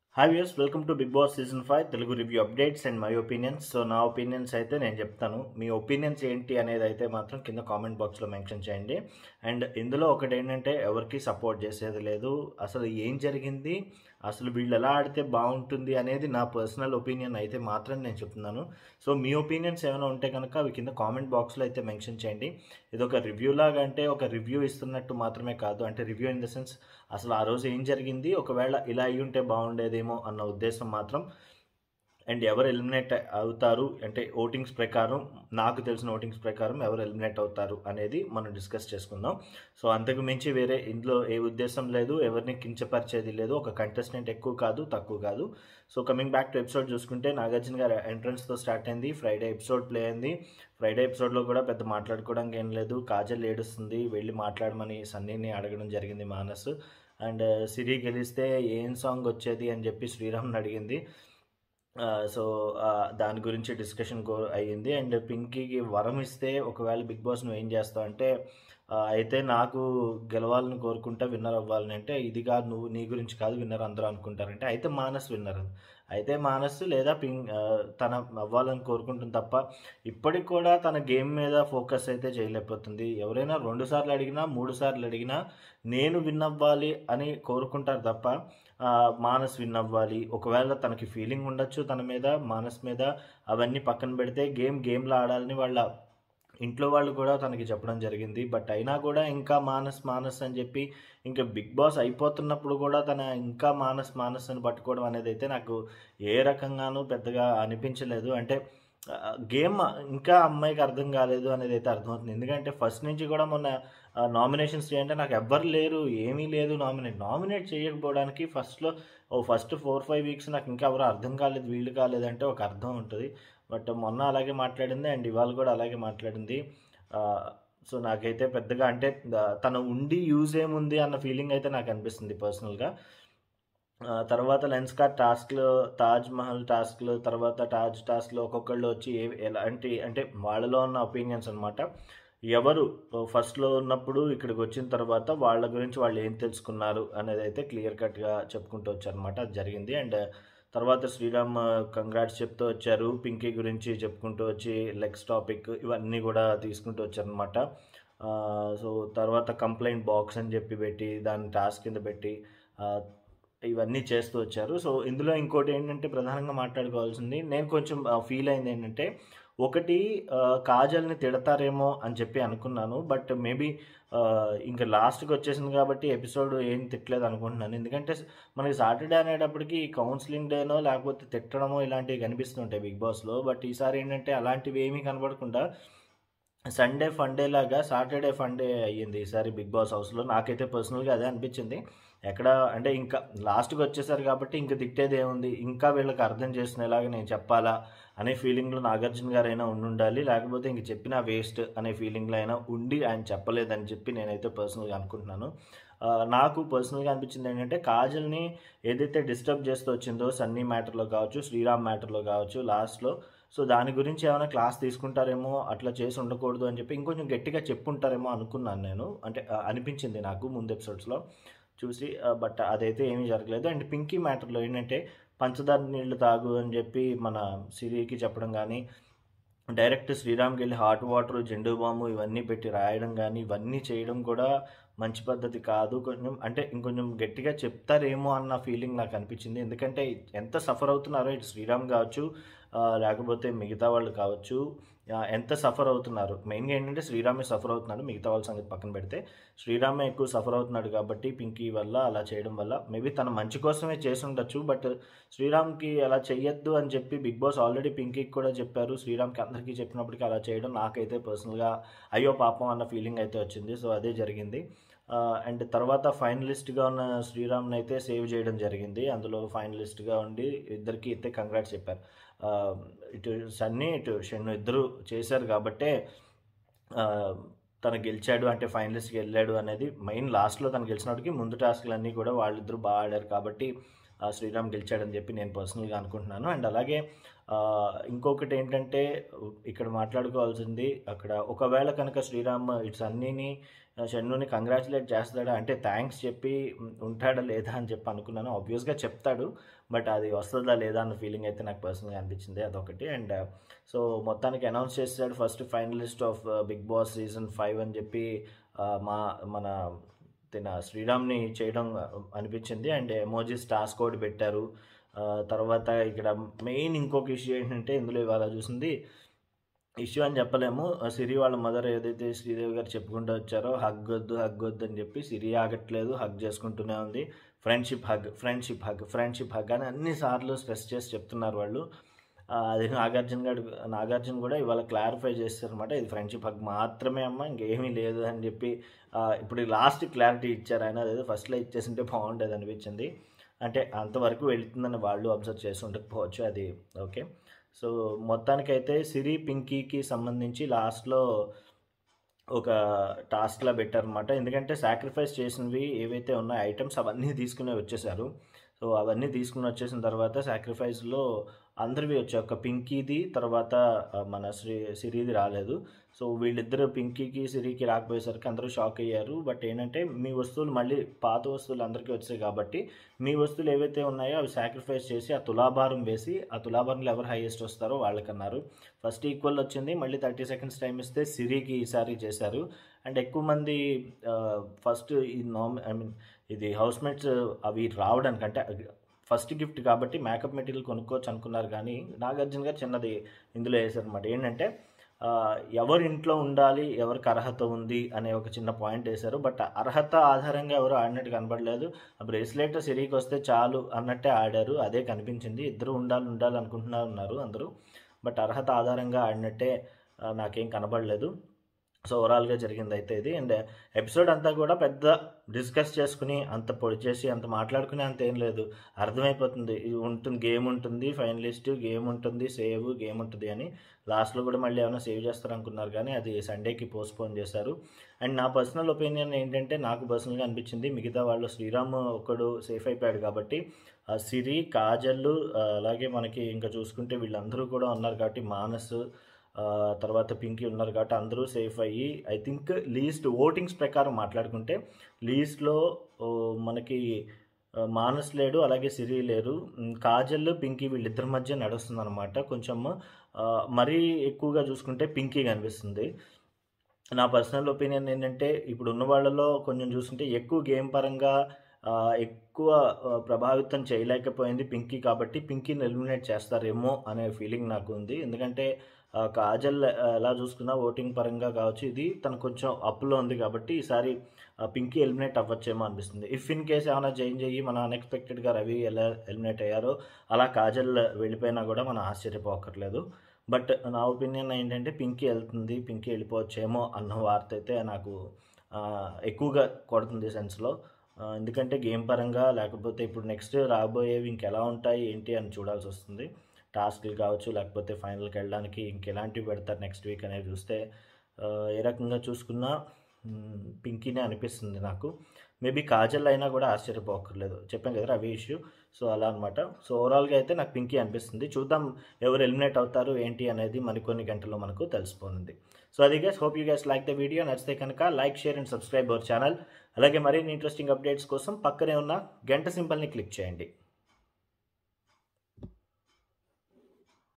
hi views welcome to Bigg Boss season five Telugu review updates and my opinions so నా opinions అయితే నేను చెప్తాను మీ opinions ఏంటి అనేది అయితే మాత్రం కింద కామెంట్ బాక్స్లో మెన్షన్ చేయండి అండ్ ఇందులో ఒకటి ఏంటంటే ఎవరికి సపోర్ట్ చేసేది లేదు అసలు ఏం జరిగింది అసలు వీళ్ళు ఎలా ఆడితే బాగుంటుంది అనేది నా పర్సనల్ ఒపీనియన్ అయితే మాత్రం నేను చెప్తున్నాను సో మీ ఒపీనియన్స్ ఏమైనా ఉంటే కనుక అవి కింద కామెంట్ బాక్స్లో అయితే మెన్షన్ చేయండి ఇది ఒక రివ్యూ లాగా అంటే ఒక రివ్యూ ఇస్తున్నట్టు మాత్రమే కాదు అంటే రివ్యూ ఇన్ ద సెన్స్ అసలు ఆ రోజు ఏం జరిగింది ఒకవేళ ఇలా అయి ఉంటే బాగుండేదేమో అన్న ఉద్దేశం మాత్రం అండ్ ఎవరు ఎలిమినేట్ అవుతారు అంటే ఓటింగ్స్ ప్రకారం నాకు తెలిసిన ఓటింగ్స్ ప్రకారం ఎవరు ఎలిమినేట్ అవుతారు అనేది మనం డిస్కస్ చేసుకుందాం సో అంతకు మించి వేరే ఇందులో ఏ ఉద్దేశం లేదు ఎవరిని కించపరిచేది లేదు ఒక కంటెస్టెంట్ ఎక్కువ కాదు తక్కువ కాదు so coming back to episode చూసుకుంటే నాగార్జున గారి ఎంట్రన్స్తో స్టార్ట్ అయింది ఫ్రైడే ఎపిసోడ్ ప్లే అయింది ఫ్రైడే ఎపిసోడ్లో కూడా పెద్ద మాట్లాడుకోవడానికి ఏం లేదు కాజల్ ఏడుస్తుంది వెళ్ళి మాట్లాడమని సన్నీని అడగడం జరిగింది మానస్ అండ్ సిరి గెలిస్తే ఏం సాంగ్ వచ్చేది అని చెప్పి శ్రీరామ్ని అడిగింది సో దాని గురించి డిస్కషన్ గో అయ్యింది అండ్ పింకీకి వరం ఇస్తే ఒకవేళ బిగ్ బాస్ నువ్వు ఏం చేస్తావు అంటే అయితే నాకు గెలవాలని కోరుకుంటా విన్నర్ అవ్వాలని అంటే ఇది కాదు నువ్వు నీ గురించి కాదు విన్నర్ అందరూ అనుకుంటారంటే అయితే మానస్ విన్నర్ అయితే మానస్ లేదా పింక్ తన అవ్వాలని కోరుకుంటుంది తప్ప ఇప్పటికి కూడా తన గేమ్ మీద ఫోకస్ అయితే చేయలేకపోతుంది ఎవరైనా రెండు సార్లు అడిగినా మూడు సార్లు అడిగినా నేను విన్ అవ్వాలి అని కోరుకుంటారు తప్ప మానస్ విన్ అవ్వాలి ఒకవేళ తనకి ఫీలింగ్ ఉండొచ్చు తన మీద మానస్ మీద అవన్నీ పక్కన పెడితే గేమ్ గేమ్లో ఆడాలని వాళ్ళ ఇంట్లో వాళ్ళు కూడా తనకి చెప్పడం జరిగింది బట్ అయినా కూడా ఇంకా మానస్ మానస్ అని చెప్పి ఇంకా బిగ్ బాస్ అయిపోతున్నప్పుడు కూడా తన ఇంకా మానస్ మానస్ అని పట్టుకోవడం అనేది అయితే నాకు ఏ రకంగానూ పెద్దగా అనిపించలేదు అంటే గేమ్ ఇంకా అమ్మాయికి అర్థం కాలేదు అనేది అయితే అర్థమవుతుంది ఎందుకంటే ఫస్ట్ నుంచి కూడా మొన్న నామినేషన్స్ చేయంటే నాకు ఎవ్వరు లేరు ఏమీ లేదు నామినేట్ నామినేట్ చేయకపోవడానికి ఫస్ట్లో oh first four five weeks నాకు ఇంకా ఎవరు అర్థం కాలేదు వీళ్ళు కాలేదంటే ఒక అర్థం ఉంటుంది బట్ మొన్న అలాగే మాట్లాడింది అండ్ ఇవాళ కూడా అలాగే మాట్లాడింది సో నాకైతే పెద్దగా అంటే తన ఉండి యూజ్ ఏముంది అన్న ఫీలింగ్ అయితే నాకు అనిపిస్తుంది పర్సనల్గా తర్వాత లెన్స్ కార్డ్ టాస్క్లో తాజ్ మహల్ టాస్క్లు తర్వాత తాజ్ టాస్క్లో ఒక్కొక్కళ్ళు వచ్చి ఏ ఎలాంటి అంటే వాళ్ళలో ఉన్న ఒపీనియన్స్ అనమాట ఎవరు ఫస్ట్లో ఉన్నప్పుడు ఇక్కడికి వచ్చిన తర్వాత వాళ్ళ గురించి వాళ్ళు ఏం తెలుసుకున్నారు అనేది అయితే క్లియర్ కట్గా చెప్పుకుంటూ వచ్చారనమాట అది జరిగింది అండ్ తర్వాత శ్రీరామ్ కంగ్రాట్స్ చెప్తూ వచ్చారు పింకీ గురించి చెప్పుకుంటూ వచ్చి లెగ్స్ టాపిక్ ఇవన్నీ కూడా తీసుకుంటూ వచ్చారనమాట సో తర్వాత కంప్లైంట్ బాక్స్ అని చెప్పి పెట్టి దాన్ని టాస్క్ కింద పెట్టి ఇవన్నీ చేస్తూ వచ్చారు సో ఇందులో ఇంకోటి ఏంటంటే ప్రధానంగా మాట్లాడుకోవాల్సింది నేను కొంచెం ఫీల్ అయింది ఏంటంటే ఒకటి కాజల్ని తిడతారేమో అని చెప్పి అనుకున్నాను బట్ మేబీ ఇంకా లాస్ట్కి వచ్చేసింది కాబట్టి ఎపిసోడ్ ఏం తిట్టలేదు అనుకుంటున్నాను ఎందుకంటే మనకి సాటర్డే అనేటప్పటికి కౌన్సిలింగ్ డేనో లేకపోతే తిట్టడమో ఇలాంటివి కనిపిస్తుంటాయి బిగ్ బాస్లో బట్ ఈసారి ఏంటంటే అలాంటివి ఏమీ కనబడకుండా సండే ఫండే లాగా సాటర్డే ఫండే అయ్యింది ఈసారి బిగ్ బాస్ హౌస్లో నాకైతే పర్సనల్గా అదే అనిపించింది ఎక్కడ అంటే ఇంకా లాస్ట్కి వచ్చేసారు కాబట్టి ఇంకా తిట్టేది ఏముంది ఇంకా వీళ్ళకి అర్థం చేసుకునేలాగా నేను చెప్పాలా అనే ఫీలింగ్లో నాగార్జున గారు అయినా ఉండాలి లేకపోతే ఇంక చెప్పిన వేస్ట్ అనే ఫీలింగ్లో అయినా ఉండి ఆయన చెప్పలేదని చెప్పి నేనైతే పర్సనల్గా అనుకుంటున్నాను నాకు పర్సనల్గా అనిపించింది ఏంటంటే కాజల్ని ఏదైతే డిస్టర్బ్ చేస్తూ వచ్చిందో సన్నీ మ్యాటర్లో కావచ్చు శ్రీరామ్ మ్యాటర్లో కావచ్చు లాస్ట్లో సో దాని గురించి ఏమైనా క్లాస్ తీసుకుంటారేమో అట్లా చేసి ఉండకూడదు అని చెప్పి ఇంకొంచెం గట్టిగా చెప్పుంటారేమో అనుకున్నాను నేను అంటే అనిపించింది నాకు ముందు ఎపిసోడ్స్లో చూసి బట్ అదైతే ఏమీ జరగలేదు అండ్ పింకీ మ్యాటర్లో ఏంటంటే పంచదార నీళ్లు తాగు అని చెప్పి మన సిరికి చెప్పడం కానీ డైరెక్ట్ శ్రీరామ్కి వెళ్ళి హాట్ వాటర్ జెండు బాము ఇవన్నీ పెట్టి రాయడం కానీ ఇవన్నీ చేయడం కూడా మంచి పద్ధతి కాదు కొంచెం అంటే ఇంకొంచెం గట్టిగా చెప్తారేమో అన్న ఫీలింగ్ నాకు అనిపించింది ఎందుకంటే ఎంత సఫర్ అవుతున్నారో ఇటు శ్రీరామ్ కావచ్చు లేకపోతే మిగతా వాళ్ళు కావచ్చు ఎంత సఫర్ అవుతున్నారు మెయిన్గా ఏంటంటే శ్రీరామే సఫర్ అవుతున్నాడు మిగతా వాళ్ళ సంగతి పక్కన పెడితే శ్రీరామే ఎక్కువ సఫర్ అవుతున్నాడు కాబట్టి పింకీ వల్ల అలా చేయడం వల్ల మేబీ తన మంచి కోసమే చేసి ఉండొచ్చు బట్ శ్రీరామ్కి అలా చెయ్యొద్దు అని చెప్పి బిగ్ బాస్ ఆల్రెడీ పింకీకి కూడా చెప్పారు శ్రీరామ్కి అందరికీ చెప్పినప్పటికీ అలా చేయడం నాకైతే పర్సనల్గా అయ్యో పాపం అన్న ఫీలింగ్ అయితే వచ్చింది సో అదే జరిగింది అండ్ తర్వాత ఫైనలిస్ట్గా ఉన్న శ్రీరామ్ని అయితే సేవ్ చేయడం జరిగింది అందులో ఫైనలిస్ట్గా ఉండి ఇద్దరికి అయితే కంగ్రాట్స్ చెప్పారు ఇటు సన్నీ ఇటు షన్ను ఇద్దరు చేశారు కాబట్టే తను గెలిచాడు అంటే ఫైనలిస్ట్కి వెళ్ళాడు అనేది మెయిన్ లాస్ట్లో తను గెలిచినప్పటికీ ముందు టాస్క్లన్నీ కూడా వాళ్ళిద్దరూ బాగా ఆడారు కాబట్టి శ్రీరామ్ గెలిచాడని చెప్పి నేను పర్సనల్గా అనుకుంటున్నాను అండ్ అలాగే ఇంకొకటి ఏంటంటే ఇక్కడ మాట్లాడుకోవాల్సింది అక్కడ ఒకవేళ కనుక శ్రీరామ్ ఇట్స్ అన్నీని షన్నుని కంగ్రాచులేట్ చేస్తాడా అంటే థ్యాంక్స్ చెప్పి ఉం- ఉంటాడా లేదా అని చెప్పి అనుకున్నాను ఆబ్వియస్గా చెప్తాడు బట్ అది వస్తుందా లేదా అన్న ఫీలింగ్ అయితే నాకు పర్సనల్గా అనిపించింది అదొకటి అండ్ సో మొత్తానికి అనౌన్స్ చేశాడు first finalist of Bigg Boss season five అని చెప్పి ఆ, మా మన తిన శ్రీరామ్ని చేయడం అనిపించింది అండ్ ఎమోజీస్ టాస్క్ కోడ్ పెట్టారు ఆ, తర్వాత ఇక్కడ మెయిన్ ఇంకొక ఇష్యూ ఏంటంటే ఇందులో ఇవాళ చూసింది ఇష్యూ అని చెప్పలేము ఆ సిరి వాళ్ళ మదర్ ఏదైతే శ్రీదేవి గారు చెప్పుకుంటూ వచ్చారో హగ్ వద్దు హగ్ వద్దు అని చెప్పి సిరి ఆగట్లేదు హగ్ చేసుకుంటూనే ఉంది friendship hug friendship hug friendship hug అని అన్నిసార్లు స్ట్రెస్ చేసి చెప్తున్నారు వాళ్ళు ఆ, అది నాగార్జున గారు నాగార్జున కూడా ఇవాళ క్లారిఫై చేస్తారనమాట ఇది ఫ్రెండ్షిప్ హగ్ మాత్రమే అమ్మ ఇంకేమీ లేదు అని చెప్పి ఆ, ఇప్పుడు లాస్ట్ క్లారిటీ ఇచ్చారు ఆయన అదేదో ఫస్ట్లో ఇచ్చేసింటే బాగుండేది అనిపించింది అంటే అంతవరకు వెళ్తుందని వాళ్ళు అబ్జర్వ్ చేసి ఉండకపోవచ్చు అది ఓకే సో మొత్తానికైతే సిరి పింకీకి సంబంధించి లాస్ట్లో ఒక టాస్క్లా పెట్టారనమాట ఎందుకంటే సాక్రిఫైస్ చేసినవి ఏవైతే ఉన్నాయో ఐటమ్స్ అవన్నీ తీసుకుని వచ్చేసారు సో అవన్నీ తీసుకుని వచ్చేసిన తర్వాత సాక్రిఫైస్లో అందరివి వచ్చాయి ఒక పింకీది తర్వాత ఆ, మన శ్రీ సిరిది రాలేదు సో వీళ్ళిద్దరు పింకీకి సిరికి రాకపోయేసరికి అందరూ షాక్ అయ్యారు బట్ ఏంటంటే మీ వస్తువులు మళ్ళీ పాత వస్తువులు అందరికీ వచ్చాయి కాబట్టి మీ వస్తువులు ఏవైతే ఉన్నాయో అవి సాక్రిఫైస్ చేసి ఆ తులాభారం వేసి ఆ తులాభారంలో ఎవరు హైయెస్ట్ వస్తారో వాళ్ళకన్నారు ఫస్ట్ ఈక్వల్ వచ్చింది మళ్ళీ థర్టీ సెకండ్స్ టైం ఇస్తే సిరికి ఈసారి చేశారు అండ్ ఎక్కువ మంది ఫస్ట్ ఈ నామ్ ఐ మీన్ ఇది హౌస్ మేట్స్ అవి రావడానికి అంటే ఫస్ట్ గిఫ్ట్ కాబట్టి మేకప్ మెటీరియల్ కొనుక్కోవచ్చు అనుకున్నారు కానీ నాగార్జున గారు చిన్నది ఇందులో వేశారనమాట ఏంటంటే ఆ, ఎవరి ఇంట్లో ఉండాలి ఎవరికి అర్హత ఉంది అనే ఒక చిన్న పాయింట్ వేశారు బట్ అర్హత ఆధారంగా ఎవరు ఆడినట్టు కనబడలేదు ఆ బ్రేస్లెట్ సిరికి వస్తే చాలు అన్నట్టే ఆడారు అదే కనిపించింది ఇద్దరు ఉండాలి ఉండాలి అనుకుంటున్నారు ఉన్నారు అందరూ బట్ అర్హత ఆధారంగా ఆడినట్టే ఆ, నాకేం కనబడలేదు సో ఓవరాల్గా జరిగింది అయితే ఇది అండ్ ఎపిసోడ్ అంతా కూడా పెద్ద డిస్కస్ చేసుకుని అంత పొడి చేసి అంత మాట్లాడుకుని అంత ఏం లేదు అర్థమైపోతుంది ఇది ఉంటుంది గేమ్ ఉంటుంది ఫైనలిస్ట్ గేమ్ ఉంటుంది సేవ్ గేమ్ ఉంటుంది అని లాస్ట్లో కూడా మళ్ళీ ఏమైనా సేవ్ చేస్తారు అనుకున్నారు కానీ అది సండేకి పోస్ట్పోన్ చేశారు అండ్ నా పర్సనల్ ఒపీనియన్ ఏంటంటే నాకు పర్సనల్గా అనిపించింది మిగతా వాళ్ళు శ్రీరామ్ ఒక్కడు సేఫ్ అయిపోయాడు కాబట్టి ఆ సిరి కాజల్ ఆ, అలాగే మనకి ఇంకా చూసుకుంటే వీళ్ళందరూ కూడా ఉన్నారు కాబట్టి మానస్ ఆ, తర్వాత పింకీ ఉన్నారు కాబట్టి అందరూ సేఫ్ అయ్యి ఐ థింక్ లీస్ట్ ఓటింగ్స్ ప్రకారం మాట్లాడుకుంటే లీస్ట్లో మనకి ఆ, మానస్ లేడు అలాగే సిరి లేరు ఉమ్, కాజల్ పింకీ వీళ్ళిద్దరి మధ్య నడుస్తుంది అనమాట కొంచెం ఆ, మరీ ఎక్కువగా చూసుకుంటే పింకీ కనిపిస్తుంది నా పర్సనల్ ఒపీనియన్ ఏంటంటే ఇప్పుడు ఉన్న వాళ్ళలో కొంచెం చూస్తుంటే ఎక్కువ గేమ్ పరంగా ఆ, ఎక్కువ ఆ, ప్రభావితం చేయలేకపోయింది పింకీ కాబట్టి పింకీని ఎలిమినేట్ చేస్తారేమో అనే ఫీలింగ్ నాకు ఉంది ఎందుకంటే ఆ, కాజల్ ఆ, ఎలా చూసుకున్నా ఓటింగ్ పరంగా కావచ్చు ఇది తను కొంచెం అప్లో ఉంది కాబట్టి ఈసారి ఆ, పింకీ ఎలిమినేట్ అవ్వచ్చేమో అనిపిస్తుంది ఇఫ్ ఇన్ కేస్ ఏమైనా చేంజ్ అయ్యి మన అన్ఎక్స్పెక్టెడ్గా రవి ఎలా ఎలిమినేట్ అయ్యారో అలా కాజల్ వెళ్ళిపోయినా కూడా మనం ఆశ్చర్యపోకర్లేదు బట్ నా ఒపీనియన్ ఏంటంటే పింకీ వెళ్తుంది పింకీ వెళ్ళిపోవచ్చేమో అన్న వార్త అయితే నాకు ఆ, ఎక్కువగా కొడుతుంది సెన్స్లో ఆ, ఎందుకంటే గేమ్ పరంగా లేకపోతే ఇప్పుడు నెక్స్ట్ రాబోయేవి ఇంకెలా ఉంటాయి ఏంటి అని చూడాల్సి వస్తుంది టాస్క్లు కావచ్చు లేకపోతే ఫైనల్కి వెళ్ళడానికి ఇంకెలాంటివి పెడతారు నెక్స్ట్ వీక్ అనేది చూస్తే ఆ, ఏ రకంగా చూసుకున్నా మ్, పింకీనే అనిపిస్తుంది నాకు మేబీ కాజల్ అయినా కూడా ఆశ్చర్యపోకర్లేదు చెప్పాం కదా రవి ఇష్యూ సో అలా అనమాట సో ఓవరాల్గా అయితే నాకు పింకీ అనిపిస్తుంది చూద్దాం ఎవరు ఎలిమినేట్ అవుతారు ఏంటి అనేది మరికొన్ని గంటల్లో మనకు తెలిసిపోనుంది సో అది guys hope you guys like the video నచ్చితే కనుక like share and subscribe our channel అలాగే మరిన్ని ఇంట్రెస్టింగ్ అప్డేట్స్ కోసం పక్కనే ఉన్న గంట సింబల్ని క్లిక్ చేయండి